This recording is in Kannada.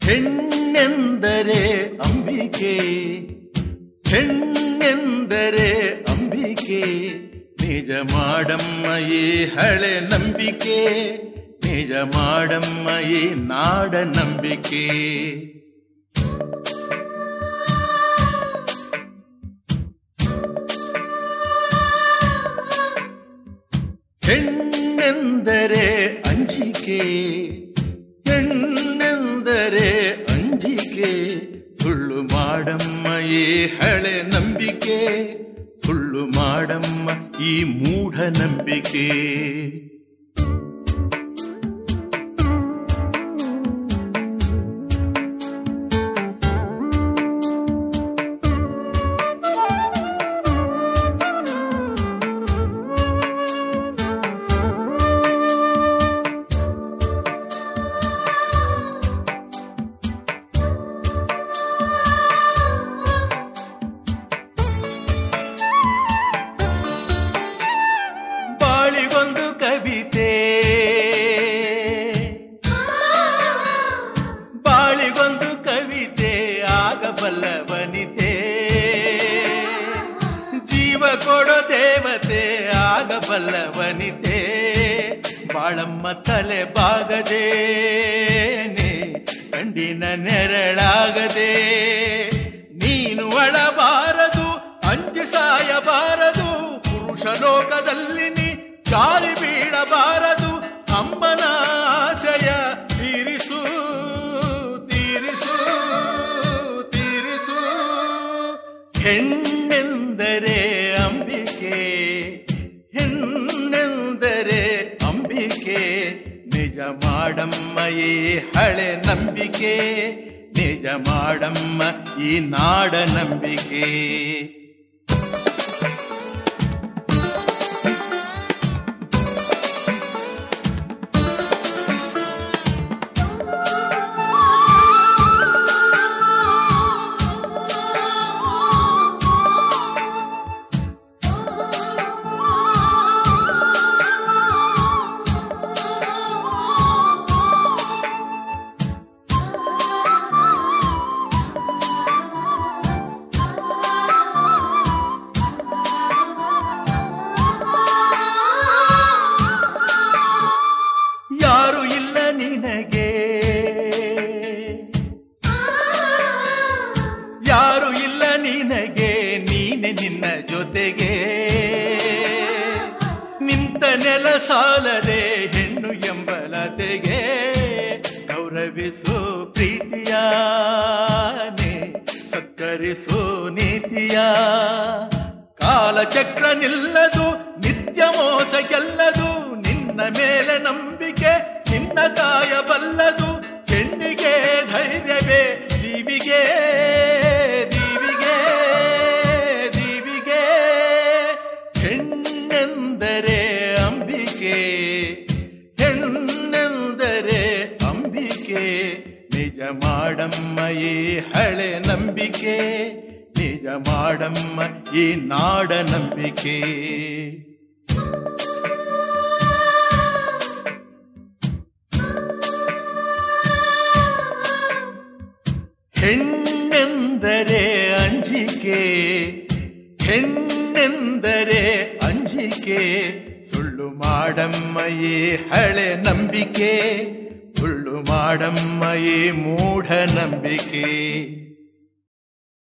ಹೆಣ್ಣೆಂದರೆ ಅಂಬಿಕೆ ಹೆಣ್ಣೆಂದರೆ ಅಂಬಿಕೆ ನಿಜ ಮಾಡಮ್ಮ ಈ ಹಳೆ ನಂಬಿಕೆ ನಿಜ ಮಾಡಮ್ಮ ಈ ನಾಡ ನಂಬಿಕೆ ಹೆಣ್ಣೆಂದರೆ ಅಂಜಿಕೆ ಹೆಣ್ಣೆಂದರೆ ಅಂಜಿಕೆ ಸುಳ್ಳು ಮಾಡಮ್ಮ ಈ ಹಳೆ ನಂಬಿಕೆ ಸುಳ್ಳು ಮಾಡಮ್ಮ ಈ ಮೂಢ ನಂಬಿಕೆ ಬಾಳಿಗೊಂದು ಕವಿತೆ ಬಾಳಿಗೊಂದು ಕವಿತೆ ಆಗಬಲ್ಲ ವನಿತೆ ಜೀವ ಕೊಡೋ ದೇವತೆ ಆಗಬಲ್ಲ ವನಿತೆ ಬಾಳಮ್ಮ ತಲೆ ಬಾಗದೇನೆ ಕಂಡಿನ ನೆರಳಾಗದೆ ನೀನು ಅಳಬಾರದು ಅಂಜಿ ಸಾಯಬಾರದು ಪುರುಷ ಲೋಕದಲ್ಲಿ ನೀ ಜಾರಿ ಬೀಳಬಾರದು ಅಮ್ಮನ ಆಶಯ ತೀರಿಸು ತೀರಿಸು ತೀರಿಸು ಹೆಣ್ಣೆಂದರೆ ಅಂಬಿಕೆ ಹೆಣ್ಣೆಂದರೆ ಅಂಬಿಕೆ ನಿಜ ಮಾಡಮ್ಮ ಈ ಹಳೆ ನಂಬಿಕೆ ನಿಜ ಮಾಡಮ್ಮ ಈ ನಾಡ ನಂಬಿಕೆ ಯಾರು ಇಲ್ಲ ನಿನಗೆ ಯಾರು ಇಲ್ಲ ನಿನಗೆ ನೀನೆ ನಿನ್ನ ಜೊತೆಗೆ ನಿಂತ ನೆಲ ಸಾಲದೆ ಹೆಣ್ಣು ಎಂಬಲತೆಗೆ ಗೌರವಿಸು ಪ್ರೀತಿಯಾನೆ ಸತ್ಕರಿಸು ನೀತಿಯ ಕಾಲಚಕ್ರ ನಿಲ್ಲದು ನಿತ್ಯ ಮೋಸ ಗೆಲ್ಲದು ನಿನ್ನ ಮೇಲೆ ನಂಬಿಕೆ ನಿನ್ನ ಕಾಯಬಲ್ಲದು ಹೆಣ್ಣಿಗೆ ಧೈರ್ಯವೇ ದೀವಿಗೆ ದೀವಿಗೆ ದೀವಿಗೆ ಹೆಣ್ಣೆಂದರೆ ಅಂಬಿಕೆ ಹೆಣ್ಣೆಂದರೆ ಅಂಬಿಕೆ ನಿಜ ಮಾಡಮ್ಮ ಈ ಹಳೆ ನಂಬಿಕೆ ನಿಜ ಮಾಡಮ್ಮ ಈ ನಾಡ ನಂಬಿಕೆ ಹೆಣ್ಣೆಂದರೆ ಅಂಜಿಕೆ ಹೆಣ್ಣೆಂದರೆ ಅಂಜಿಕೆ ಸುಳ್ಳು ಮಾಡಮ್ಮ ಈ ಹಳೆ ನಂಬಿಕೆ ಸುಳ್ಳು ಮಾಡಮ್ಮ ಈ ಮೂಢ ನಂಬಿಕೆ